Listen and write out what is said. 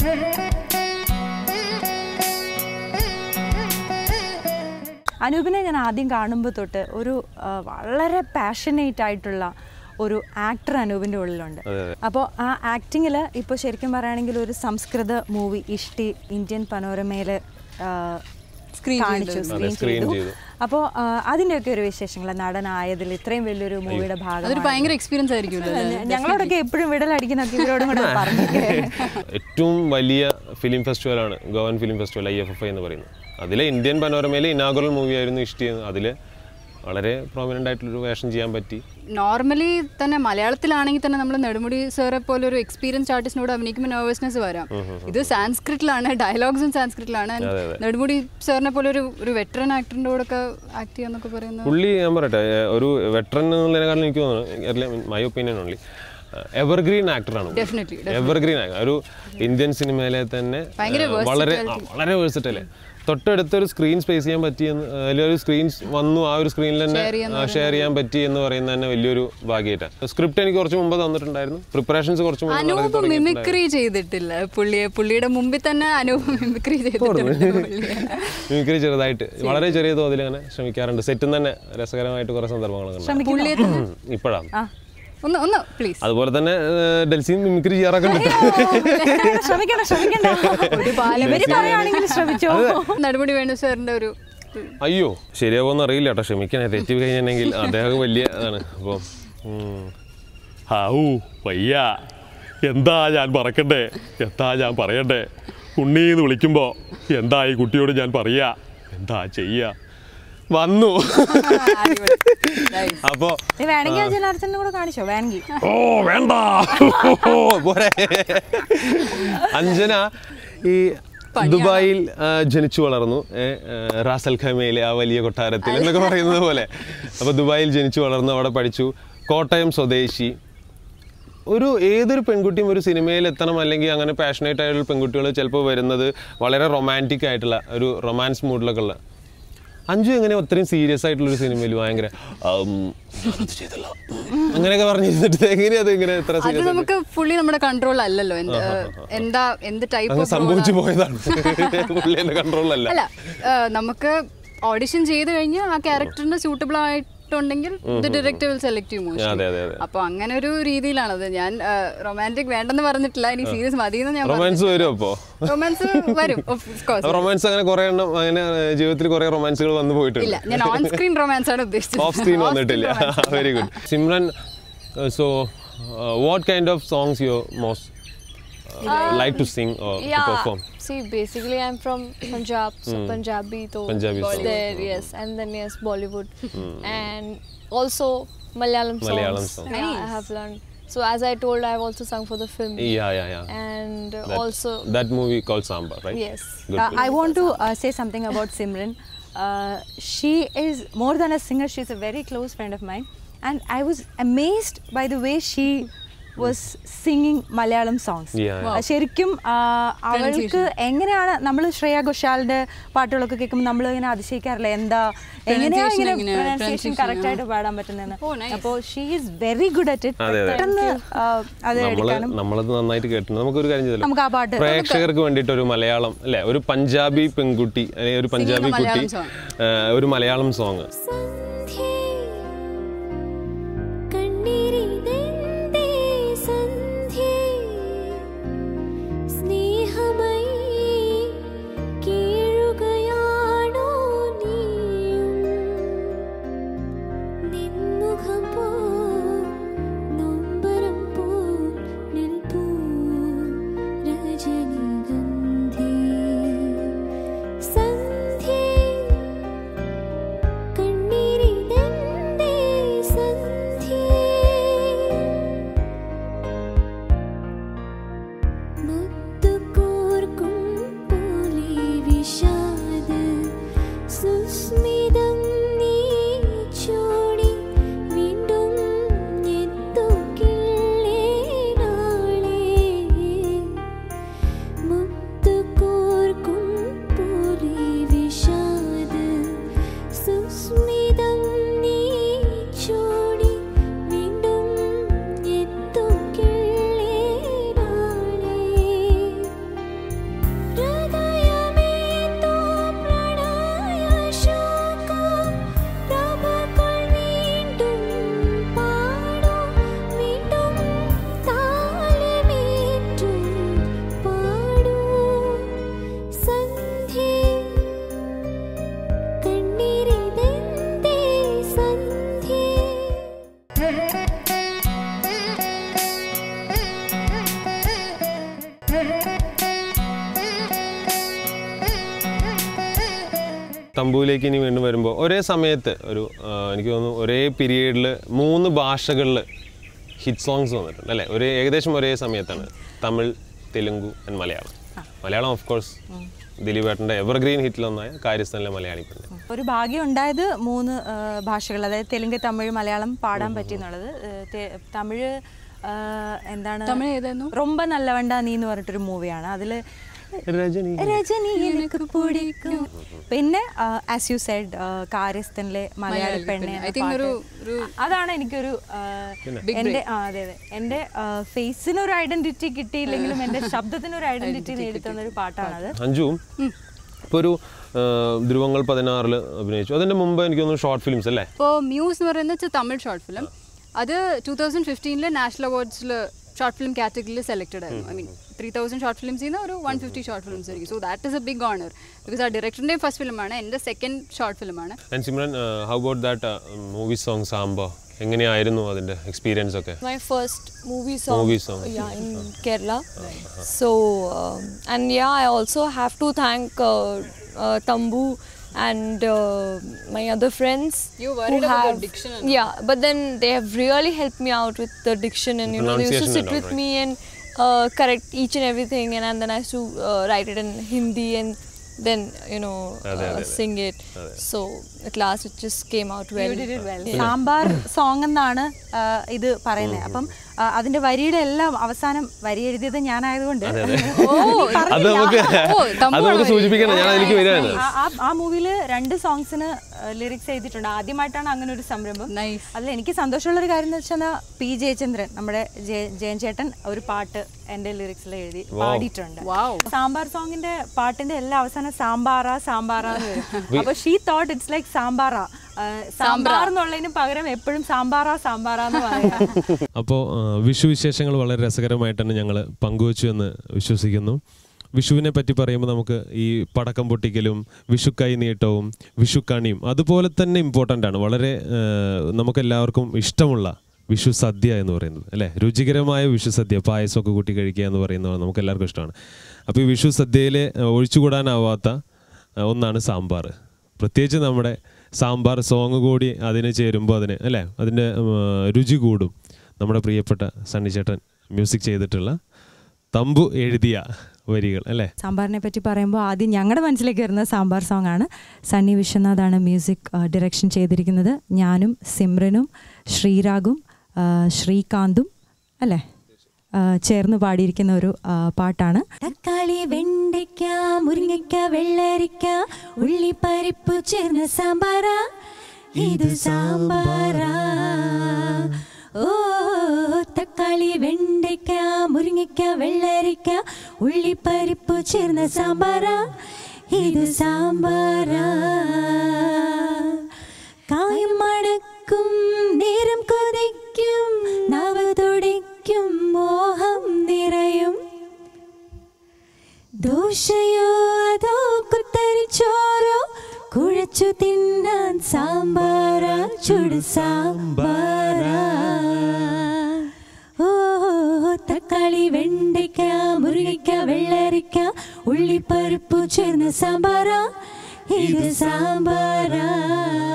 അനൂപിനെ ഞാൻ ആദ്യം കാണുമ്പോൾ തൊട്ട് ഒരു ആ, വളരെ പാഷനേറ്റ് ആയിട്ടുള്ള ഒരു ആക്ടർ അനൂപിൻ്റെ ഉള്ളിലുണ്ട് അപ്പോൾ ആ ആക്ടിങ്ങിൽ ഇപ്പോൾ ശരിക്കും പറയുകയാണെങ്കിൽ ഒരു സംസ്കൃത മൂവി ഇഷ്ടി ഇന്ത്യൻ പനോരമയിൽ കാണിച്ചു സ്ക്രീൻ screen ചെയ്തു ചെയ്തു. അപ്പോൾ അതിൻ്റെയൊക്കെ ഒരു വിശേഷങ്ങൾ നടനായതിൽ ഇത്രയും വലിയൊരു മൂവിയുടെ ഭാഗം അതൊരു ഭയങ്കര എക്സ്പീരിയൻസ് ആയിരിക്കുമല്ലോ അല്ലേ? ഞങ്ങളോടൊക്കെ എപ്പോഴും വിടലടിക്കുന്നൊക്കെ ഇവരോടും കൂടെ പറഞ്ഞിട്ട് ഏറ്റവും വലിയ ഫിലിം ഫെസ്റ്റിവലാണ് Goan film festival I F F I എന്ന് പറയുന്നത് അതിലെ ഇന്ത്യൻ പനോരമയിലെ ഇനാഗുറൽ മൂവി ആയിരുന്നു ഇഷ്ടി അതിൽ വളരെ പ്രോമിനൻ്റ് ആയിട്ടുള്ളൊരു വേഷം ചെയ്യാൻ പറ്റി നോർമലി തന്നെ മലയാളത്തിലാണെങ്കിൽ തന്നെ നമ്മൾ നെടുമുടി സാറെ പോലെ ഒരു എക്സ്പീരിയൻസ് ആർട്ടിസ്റ്റിനോട് അഭിനയിക്കുമ്പോൾ നെർവസ്നെസ് വരാം ഇത് സാൻസ്ക്രിറ്റിലാണ് ഡയലോഗ്സും സാൻസ്ക്രിറ്റിലാണ് നെടുമുടി സാറിനെ പോലെ ഒരു ഒരു വെറ്ററൻ ആക്ടറിന്റെ കൂടെ ഒക്കെ ആക്ട് ചെയ്യാന്നൊക്കെ പറയുന്നത് പുള്ളി ഞാൻ പറയട്ടെ ഏഹ് ഒരു വെറ്ററൻ എന്നുള്ളതിനെക്കാളും എനിക്ക് തോന്നുന്നു മൈ ഒപ്പീനിയൻ ഓൺലി എവർഗ്രീൻ ആക്ടറാണ് Definitely, എവർഗ്രീൻ ഒരു ഇന്ത്യൻ സിനിമയിലെ തന്നെ ഭയങ്കര ഏഹ് വളരെ ആ, വളരെ വേഴ്സിറ്റല്ലേ തൊട്ടടുത്തൊരു സ്ക്രീൻ സ്പേസ് ചെയ്യാൻ പറ്റിയെന്ന് അതിലൊരു സ്ക്രീൻ വന്നു ആ ഒരു സ്ക്രീനിൽ തന്നെ ഷെയർ ചെയ്യാൻ പറ്റി എന്ന് പറയുന്നത് തന്നെ വലിയൊരു ഭാഗ്യമായിട്ടാണ് സ്ക്രിപ്റ്റ് എനിക്ക് കുറച്ച് മുമ്പ് തന്നിട്ടുണ്ടായിരുന്നു പ്രിപ്പറേഷൻസ് കുറച്ച് മുമ്പ് നടത്തി അനൂപ് മിമിക്രി ചെയ്തിട്ടില്ല പുള്ളിയെ പുള്ളിയുടെ മുമ്പിൽ തന്നെ അനൂപ് മിമിക്രി ചെയ്തിട്ടുണ്ട് പുള്ളിയെ. മിമിക്രി ചെറുതായിട്ട് വളരെ ചെറിയ തോതിൽ അങ്ങനെ ശ്രമിക്കാറുണ്ട് സെറ്റും തന്നെ രസകരമായിട്ട് കുറേ സന്ദർഭങ്ങളൊക്കെ ഉണ്ട് പുള്ളിയെ തന്നെ ഇപ്പോഴാണ് ഒന്ന് ഒന്ന് പ്ലീസ് അതുപോലെ തന്നെ ഏഹ്, ഡെൽസിയും മിമിക്രി ചെയ്യാറൊക്കെ ഉണ്ട് ശ്രമിക്കണം ശ്രമിക്കണ്ട ഇവര് പറയുകയാണെങ്കിൽ ശ്രമിച്ചോ നെടുമുടി വേണു സാറിന്റെ ഒരു അയ്യോ ശരിയാവുമെന്ന് അറിയില്ല കേട്ടോ ക്ഷമിക്കണേ തെറ്റി കഴിഞ്ഞിട്ടുണ്ടെങ്കിൽ അദ്ദേഹം വലിയ ഇതാണ് അപ്പോൾ ഹാവൂ വയ്യ എന്താ ഞാൻ പറക്കണ്ടേ എന്താ ഞാൻ പറയണ്ടേ ഉണ്ണീന്ന് വിളിക്കുമ്പോൾ എന്താ ഈ കുട്ടിയോട് ഞാൻ പറയാ എന്താ ചെയ്യാ വന്നു അടിപൊളി. Nice. അപ്പോൾ നീ വേണമെങ്കിൽ ആ ജനാർദ്ദനെ കൂടെ കാണിച്ചോ വേണമെങ്കിൽ ഓ വേണ്ട പോരെ അഞ്ജന ഈ ദുബായിൽ ആ, ജനിച്ചു വളർന്നു ഏ, ആ, റാസൽ ഖമയിലെ ആ വലിയ കൊട്ടാരത്തിൽ എന്നൊക്കെ പറയുന്നത് പോലെ അപ്പോൾ ദുബായിൽ ജനിച്ചു വളർന്നു അവിടെ പഠിച്ചു കോട്ടയം സ്വദേശി ഒരു ഏതൊരു പെൺകുട്ടിയും ഒരു സിനിമയിൽ എത്തണം അല്ലെങ്കിൽ അങ്ങനെ പാഷനേറ്റ് ആയിട്ടുള്ള പെൺകുട്ടികൾ ചിലപ്പോൾ വരുന്നത് വളരെ റൊമാൻറ്റിക് ആയിട്ടുള്ള ഒരു റൊമാൻസ് മൂഡിലൊക്കെ ഉള്ള അഞ്ചു എങ്ങനെ ഒത്രയും സീരിയസ് ആയിട്ടുള്ള ഒരു സിനിമയിൽ ഭയങ്കര "ആം, ഞാനത് ചെയ്തല്ല." അങ്ങനെയൊക്കെ പറഞ്ഞിരുന്നിട്ട് എങ്ങനെയാ അത് ഇങ്ങനെ എത്ര അത് സീരിയസ് നമുക്ക് ഫുള്ളി നമ്മുടെ കൺട്രോൾ അല്ലല്ലോ എന്ത് എന്താ എന്ത് ടൈപ്പ് അങ്ങ് സംഭവിച്ചു പോയതാണ് പുള്ളി എന്റെ കൺട്രോളല്ല അല്ല ആ, നമുക്ക് ഓഡിഷൻ ചെയ്ത് കഴിഞ്ഞ് ആ ക്യാരക്ടറിന് സൂട്ടബിൾ ആയിട്ടുണ്ടെങ്കിൽ ദ ഡയറക്ടർ വിൽ സെലക്ട് ചെയ്യും അതെ അതെ അതെ അപ്പൊ അങ്ങനെ ഒരു രീതിയിലാണത് ഞാൻ റൊമാൻറ്റിക് വേണ്ടെന്ന് പറഞ്ഞിട്ടില്ല ഇനി സീരിയസ് മതിയെന്ന് ഞാൻ റൊമാൻസ് വരും അപ്പോ റൊമാൻസ് വരും of course. റൊമാൻസ് അങ്ങനെ കുറെ എണ്ണം അങ്ങനെ ഏഹ്, ജീവിതത്തിൽ കുറെ റൊമാൻസുകൾ വന്നു ഇല്ല പോയിട്ടുണ്ട് ഞാൻ ഓൺ സ്ക്രീൻ റൊമാൻസ് ആണ് ഉദ്ദേശിച്ചത് ഓഫ് സ്ക്രീൻ Off-screen വന്നിട്ടില്ല romance. Very good Simran so what kind of songs you most like to sing or to Yeah. Perform See, basically, I'm from Punjab, so Punjabi, so Punjabi songs, there, yes, and then yes, Bollywood, and also Malayalam songs. Malayalam songs. Yeah, I have learned. So as I told, I've also sung for the film, Yeah, yeah, yeah. and That- also that movie called Samba, right? yes. Good Uh, film. I want to uh, say something about Simran. Uh, she is more than a singer, she's a very close friend of mine. And I was amazed by the way she was singing Malayalam songs. Yeah, yeah. Uh, ശരിക്കും ആ, അവൾക്ക് എങ്ങനെയാണ് നമ്മൾ ശ്രേയ ഘോഷാലിന്റെ പാട്ടുകളൊക്കെ കേൾക്കുമ്പോൾ നമ്മൾ ഇങ്ങനെ അതിശയിക്കാറില്ല എന്താ എങ്ങനെയാ Pronunciation ഇങ്ങനെ എങ്ങനെയാ? പ്രൊനൗൺസിയേഷൻ Pronunciation, കറക്റ്റ് ആയിട്ട് പാടാൻ പറ്റുന്നതെന്ന് അപ്പോൾ she is very good at it അതെ, അതെ. പെട്ടെന്ന് ആ, അത് നമ്മള് എടുക്കാനും നമ്മളത് നന്നായിട്ട് കേട്ടിട്ടുണ്ട് നമുക്കൊരു കാര്യം ചെയ്തല്ലോ നമുക്ക് ആ പാട്ട് പ്രേക്ഷകർക്ക് വേണ്ടിയിട്ട് ഒരു മലയാളം അല്ലെ ഒരു പഞ്ചാബി പെൺകുട്ടി അല്ലെങ്കിൽ ഒരു പഞ്ചാബി Singing a കുട്ടി Malayalam song. ഏഹ്, ഒരു മലയാളം സോങ് സന്ധ്യേ കണ്ണീരിതെന്തേ സന്ധ്യേ സ്നേഹമയി കീഴുകയാണോ നീയും നിൻമുഖം പോ നൊമ്പരം പോ നിൽപ്പൂ രജനിഗന്ധി സന്ധ്യേ കണ്ണീരിതെന്തേ തമ്പുവിലേക്ക് ഇനി വീണ്ടും വരുമ്പോൾ ഒരേ സമയത്ത് ഒരു ആ, എനിക്ക് തോന്നുന്നു ഒരേ പീരീഡിൽ മൂന്ന് ഭാഷകളിൽ ഹിറ്റ് സോങ്സ് വന്നിട്ടുണ്ട് അല്ലേ ഒരു ഏകദേശം ഒരേ സമയത്താണ് Tamil Telugu and Malayalam Malayalam of course ദിലീപേട്ടൻ്റെ എവർഗ്രീൻ ഹിറ്റിലൊന്നായ കാര്യസ്ഥനിലെ മലയാളി പെണ്ണ് ഒരു ഭാഗ്യം ഉണ്ടായത് മൂന്ന് ആ, ഭാഷകൾ അതായത് തെലുങ്ക് തമിഴ് മലയാളം പാടാൻ പറ്റി എന്നുള്ളത് ഏ, തെ- തമിഴ് ആ, എന്താണ് തമിഴ് ഏതായിരുന്നു? റൊമ്പ നല്ലവണ്ട നീ എന്ന് പറഞ്ഞിട്ടൊരു മൂവിയാണ് അതിൽ രജനി രജനി എനിക്ക് പിടിക്കും പിന്നെ ആസ് യു സെഡ് കാര്യസ്ഥനിലെ മലയാളി പെണ്ണെ I think എന്ന ഒരു- പാട്ട്. ഒരു- അതാണ് എനിക്കൊരു ആ, എന്റെ ആ അതെ അതെ എന്റെ ഫേസിന് ഒരു ഐഡന്റിറ്റി കിട്ടിയില്ലെങ്കിലും എന്റെ ശബ്ദത്തിന് ഒരു ഐഡന്റിറ്റി നേടിത്തന്ന ഒരു പാട്ടാണത് അഞ്ജു ഇപ്പോൾ ഒരു ആ, ധ്രുവങ്ങൾ പതിനാറിൽ അഭിനയിച്ചു അതിൻ്റെ മുമ്പ് എനിക്ക് തോന്നുന്നു ഷോർട്ട് ഫിലിംസ് അല്ലേ ഇപ്പോൾ മ്യൂസ് എന്ന് പറയുന്നത് തമിഴ് ഷോർട്ട് ഫിലിം അത് ടൂ തൗസൻഡ് ഫിഫ്റ്റീനിൽ നാഷണൽ അവാർഡ്സിൽ ഷോർട്ട് ഫിലിം കാറ്റഗറിയിൽ സെലക്ടഡ് ആയിരുന്നു I mean three thousand short ഫിലിംസിൽ നിന്ന് ഒരു വൺ ഫിഫ്റ്റി ഷോർട്ട് ഫിലിംസ് ആയിരിക്കും so that is a big honour because ആ ഡയറക്ടറിൻ്റെയും ഫസ്റ്റ് ഫിലിമാണ് എൻ്റെ സെക്കൻഡ് ഷോർട്ട് ഫിലിമാണ് and Simran how about that movie song സാമ്പോ എങ്ങനെയായിരുന്നു അതിൻ്റെ എക്സ്പീരിയൻസ് ഒക്കെ My first movie song. Movie song. Yeah, in Kerala. So, um, and yeah, I also have to thank uh, uh, Tambu and uh, my other friends. You who worried about your have- diction Yeah, but then they have really helped me out with the diction and you know they used to Pronunciation sit and all, with right? me and uh, correct each and everything and, and then I used to uh, write it in Hindi and then you know uh, sing it. So at last it just came out well. Sambar song എന്നാണ് ആ, ഇത് പറയുന്നത് അപ്പം ആ, അതിന്റെ വരിയുടെ എല്ലാം അവസാനം വരി എഴുതിയത് ഞാനായതുകൊണ്ട് അത് നമുക്ക് അത് നമുക്ക് സൂചിപ്പിക്കണം ഞാൻ അതിലേക്ക് വരികയാണ് ആ- ആ- ആ മൂവിയില് രണ്ട് സോങ്സിന് ലിറിക്സ് എഴുതിയിട്ടുണ്ട് ആദ്യമായിട്ടാണ് അങ്ങനെ ഒരു സംരംഭം Nice. അതിൽ എനിക്ക് സന്തോഷമുള്ള ഒരു കാര്യം എന്ന് വെച്ചാൽ പി ജയചന്ദ്രൻ നമ്മുടെ ജയ- ജയൻ ചേട്ടൻ ഒരു പാട്ട് എന്റെ ലിറിക്സിൽ എഴുതി പാടിയിട്ടുണ്ട് Wow. സാമ്പാർ സോങ്ങിന്റെ പാട്ടിന്റെ എല്ലാ അവസാനം സാമ്പാറ സാമ്പാറ എന്ന് വരും അപ്പൊ ഷീ തോട്ട് ഇറ്റ്സ് ലൈക്ക് സാമ്പാറ സാമ്പാർ എന്നുള്ളതിന് പകരം എപ്പോഴും സാമ്പാറ സാമ്പാറ എന്ന് പറയാം അപ്പോൾ വിഷു വിശേഷങ്ങൾ വളരെ രസകരമായിട്ടാണ് ഞങ്ങൾ പങ്കുവച്ചു എന്ന് വിശ്വസിക്കുന്നു വിഷുവിനെ പറ്റി പറയുമ്പോൾ നമുക്ക് ഈ പടക്കം പൊട്ടിക്കലും വിഷുക്കൈ നീട്ടവും വിഷുക്കണിയും അതുപോലെ തന്നെ ഇമ്പോർട്ടൻ്റ് ആണ് വളരെ നമുക്കെല്ലാവർക്കും ഇഷ്ടമുള്ള വിഷു സദ്യ എന്ന് പറയുന്നത് അല്ലേ രുചികരമായ വിഷു സദ്യ പായസമൊക്കെ കൂട്ടി കഴിക്കുക എന്ന് പറയുന്നത് നമുക്ക് എല്ലാവർക്കും ഇഷ്ടമാണ് അപ്പോൾ ഈ വിഷു സദ്യയിലെ ആ, ഒഴിച്ചുകൂടാനാവാത്ത ആ, ഒന്നാണ് സാമ്പാർ പ്രത്യേകിച്ച് നമ്മുടെ സാമ്പാർ സോങ് കൂടി അതിന് ചേരുമ്പോൾ അതിന് അല്ലേ അതിൻ്റെ ഉം, രുചി കൂടും നമ്മുടെ പ്രിയപ്പെട്ട സണ്ണിച്ചേട്ടൻ മ്യൂസിക് ചെയ്തിട്ടുള്ള തമ്പു എഴുതിയ വരികൾ അല്ലേ സാമ്പാറിനെ പറ്റി പറയുമ്പോൾ ആദ്യം ഞങ്ങളുടെ മനസ്സിലേക്ക് വരുന്ന സാമ്പാർ സോങ് ആണ് സണ്ണി വിശ്വനാഥാണ് മ്യൂസിക് ഡയറക്ഷൻ ചെയ്തിരിക്കുന്നത് ഞാനും സിമ്രനും ശ്രീരാഗും ആ, ശ്രീകാന്തും അല്ലേ ആ, ചേർന്ന് പാടിയിരിക്കുന്ന ഒരു ആ, പാട്ടാണ് തക്കാളി വെണ്ടയ്ക്ക മുരിങ്ങയ്ക്ക വെള്ളരിക്ക ഉള്ളിപ്പരിപ്പ് ചേർന്ന സാമ്പാറ ഇത് സാമ്പാറാ ഓ തക്കാളി വെണ്ടയ്ക്ക മുരിങ്ങയ്ക്ക വെള്ളരിക്ക ഉള്ളിപ്പരിപ്പ് ചേർന്ന സാമ്പാറ ഇത് സാമ്പാറാ കായം മണക്കും നേരം കൊതിക്കും നവ തുടിക്കും മോഹം നിറയും ദോശയോ അതോ കുത്തരിച്ചോറോ കുഴച്ചു തിന്നാൻ സാമ്പാറ ചുട് സാമ്പാറ ഓ തക്കാളി വെണ്ടയ്ക്ക മുരുകയ്ക്ക വെള്ളരിക്ക ഉള്ളിപ്പരിപ്പു ചേർന്ന സാമ്പാറ ഇത് സാമ്പാറ